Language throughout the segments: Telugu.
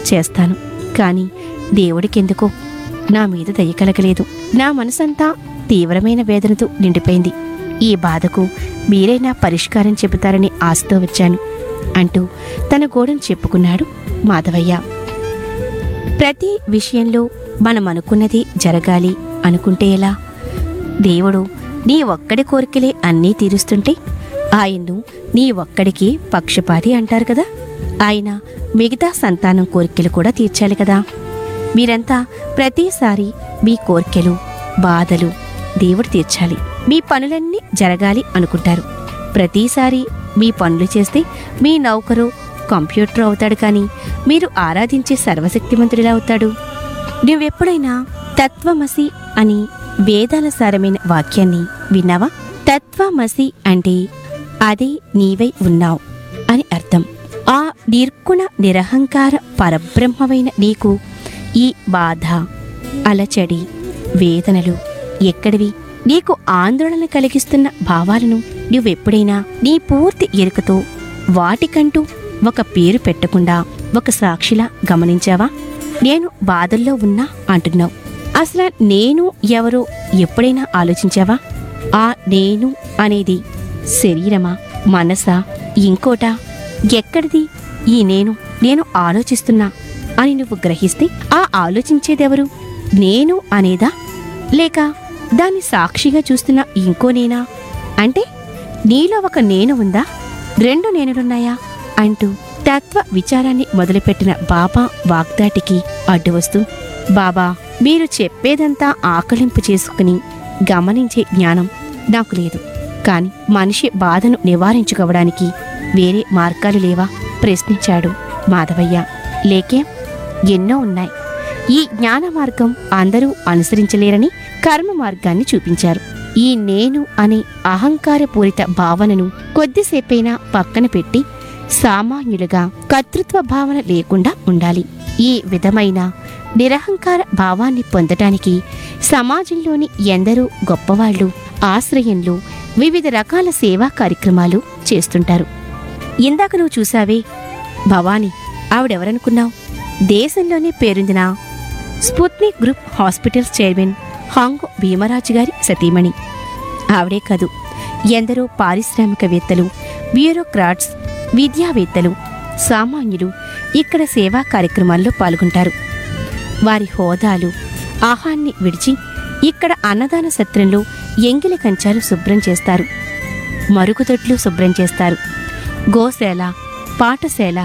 చేస్తాను కానీ దేవుడికెందుకో నా మీద దయ కలగలేదు నా మనసంతా తీవ్రమైన వేదనతో నిండిపోయింది ఈ బాధకు మీరైనా పరిష్కారం చెబుతారని ఆశతో వచ్చాను అంటూ తన గోడను చెప్పుకున్నాడు మాధవయ్య ప్రతి విషయంలో మనం అనుకున్నది జరగాలి అనుకుంటే ఎలా దేవుడు నీ ఒక్కడి కోరికలే అన్నీ తీరుస్తుంటే ఆయన్ను నీ ఒక్కడికి పక్షపాతి అంటారు కదా ఆయన మిగతా సంతానం కోరికలు కూడా తీర్చాలి కదా మీరంతా ప్రతిసారి మీ కోరికలు బాధలు దేవుడు తీర్చాలి మీ పనులన్నీ జరగాలి అనుకుంటారు ప్రతిసారి మీ పనులు చేస్తే మీ నౌకరు కంప్యూటర్ అవుతాడు కానీ మీరు ఆరాధించే సర్వశక్తిమంతుడిలా అవుతాడు నువ్వెప్పుడైనా తత్వమసి అని వేదాల సారమైన వాక్యాన్ని విన్నావా తత్వమసి అంటే అదే నీవై ఉన్నావు అని అర్థం ఆ నిర్గుణ నిరహంకార పరబ్రహ్మమైన నీకు ఈ బాధ అలచడి వేదనలు ఎక్కడివి నీకు ఆందోళన కలిగిస్తున్న భావాలను నువ్వెప్పుడైనా నీ పూర్తి ఎరుకతో వాటికంటూ ఒక పేరు పెట్టకుండా ఒక సాక్షిలా గమనించావా నేను బాధల్లో ఉన్నా అంటున్నావు అసలు నేను ఎవరో ఎప్పుడైనా ఆలోచించావా ఆ నేను అనేది శరీరమా మనసా ఇంకోటా ఎక్కడిది ఈ నేను నేను ఆలోచిస్తున్నా అని నువ్వు గ్రహిస్తే ఆ ఆలోచించేదెవరు నేను అనేదా లేక దాన్ని సాక్షిగా చూస్తున్న ఇంకో నేనా అంటే నీలో ఒక నేను ఉందా రెండు నేనులున్నాయా అంటూ తత్వ విచారాన్ని మొదలుపెట్టిన బాబా వాగ్దాటికి అడ్డు వస్తూ బాబా మీరు చెప్పేదంతా ఆకలింపు చేసుకుని గమనించే జ్ఞానం నాకు లేదు కాని మనిషి బాధను నివారించుకోవడానికి వేరే మార్గాలు లేవా ప్రశ్నించాడు మాధవయ్య లేకే ఎన్నో ఉన్నాయి ఈ జ్ఞాన మార్గం అందరూ అనుసరించలేరని కర్మ మార్గాన్ని చూపించారు ఈ నేను అనే అహంకారపూరిత భావనను కొద్దిసేపైనా పక్కన పెట్టి సామాన్యులుగా కర్తృత్వ భావన లేకుండా ఉండాలి ఈ విధమైన నిరహంకార భావాన్ని పొందటానికి సమాజంలోని ఎందరో గొప్పవాళ్ళు ఆశ్రయంలో వివిధ రకాల సేవా కార్యక్రమాలు చేస్తుంటారు ఇందాక నువ్వు చూసావే భవాని ఆవిడెవరనుకున్నావు దేశంలోనే పేరొందిన స్పుత్నిక్ గ్రూప్ హాస్పిటల్స్ చైర్మన్ హాంగ్ భీమరాజు గారి సతీమణి ఆవిడే కాదు ఎందరో పారిశ్రామికవేత్తలు బ్యూరోక్రాట్స్ విద్యావేత్తలు సామాన్యులు ఇక్కడ సేవా కార్యక్రమాల్లో పాల్గొంటారు వారి హోదాలు ఆహాన్ని విడిచి ఇక్కడ అన్నదాన సత్రంలో ఎంగిలి కంచాలు శుభ్రం చేస్తారు మరుగుదొడ్లు శుభ్రం చేస్తారు గోశాల పాఠశాల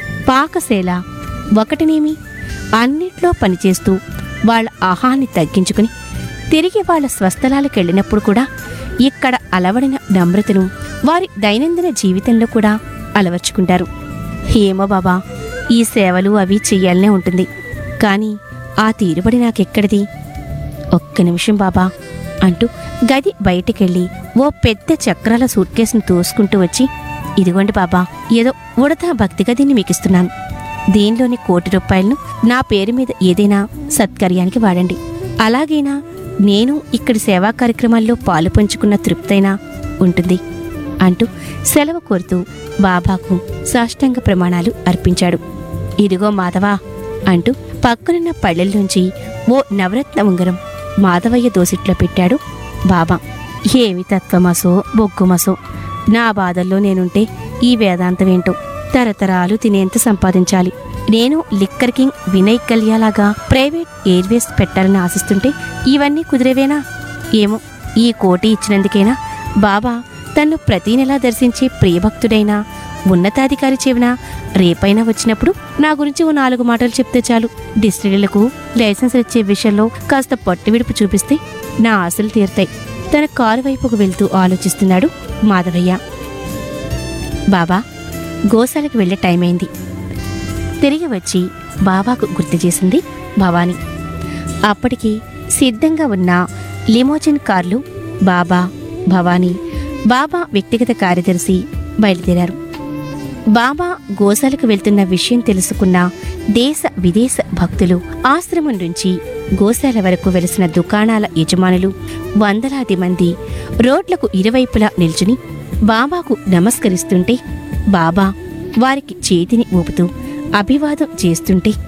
పాకశాల ఒకటినేమి అన్నిట్లో పనిచేస్తూ వాళ్ళ ఆహాన్ని తగ్గించుకుని తిరిగి వాళ్ళ స్వస్థలాలకు వెళ్ళినప్పుడు కూడా ఇక్కడ అలవడిన నమ్రతను వారి దైనందిన జీవితంలో కూడా అలవర్చుకుంటారు ఏమో బాబా ఈ సేవలు అవి చెయ్యాలనే ఉంటుంది కానీ ఆ తీరుబడి నాకెక్కడిది ఒక్క నిమిషం బాబా అంటూ గది బయటికెళ్ళి ఓ పెద్ద చక్రాల సూట్ కేసును తోసుకుంటూ వచ్చి ఇదిగోండి బాబా ఏదో ఉడతా భక్తిగా దీన్ని మీకిస్తున్నాను దీనిలోని కోటి రూపాయలను నా పేరు మీద ఏదైనా సత్కార్యానికి వాడండి అలాగైనా నేను ఇక్కడి సేవా కార్యక్రమాల్లో పాలు పంచుకున్న తృప్తైనా ఉంటుంది అంటూ సెలవు కోరుతూ బాబాకు సాష్టాంగ ప్రమాణాలు అర్పించాడు ఇదిగో మాధవా అంటూ పక్కనున్న పళ్ళెల్లోంచి ఓ నవరత్న ఉంగరం మాధవయ్య దోసిట్లో పెట్టాడు బాబా ఏమి తత్వమసో బొగ్గుమసో నా బాధల్లో నేనుంటే ఈ వేదాంతం ఏంటో తరతరాలు తినేంత సంపాదించాలి నేను లిక్కర్ కింగ్ వినయ్ కళ్యాలాగా ప్రైవేట్ ఎయిర్వేస్ పెట్టాలని ఆశిస్తుంటే ఇవన్నీ కుదిరేవేనా ఏమో ఈ కోటి ఇచ్చినందుకైనా బాబా తన్ను ప్రతి నెలా దర్శించే ప్రియభక్తుడైనా ఉన్నతాధికారి చెవిన రేపైనా వచ్చినప్పుడు నా గురించి ఓ నాలుగు మాటలు చెప్తే చాలు డిస్టిలరీలకు లైసెన్స్ ఇచ్చే విషయంలో కాస్త పట్టు విడుపు చూపిస్తే నా ఆశలు తీరుతాయి తన కారు వైపుకు వెళ్తూ ఆలోచిస్తున్నాడు మాధవయ్య బాబా గోశాలకు వెళ్ళే టైం అయింది తిరిగి వచ్చి బాబాకు గుర్తు చేసింది భవాని అప్పటికి సిద్ధంగా ఉన్న లిమోజిన్ కార్లు బాబా భవానీ బాబా వ్యక్తిగత కార్యదర్శి బయలుదేరారు బాబా గోశాలకు వెళ్తున్న విషయం తెలుసుకున్న దేశ విదేశ భక్తులు ఆశ్రమం నుంచి గోశాల వరకు వెలిసిన దుకాణాల యజమానులు వందలాది మంది రోడ్లకు ఇరువైపులా నిల్చుని బాబాకు నమస్కరిస్తుంటే బాబా వారికి చేతిని ఊపుతూ అభివాదం చేస్తుంటే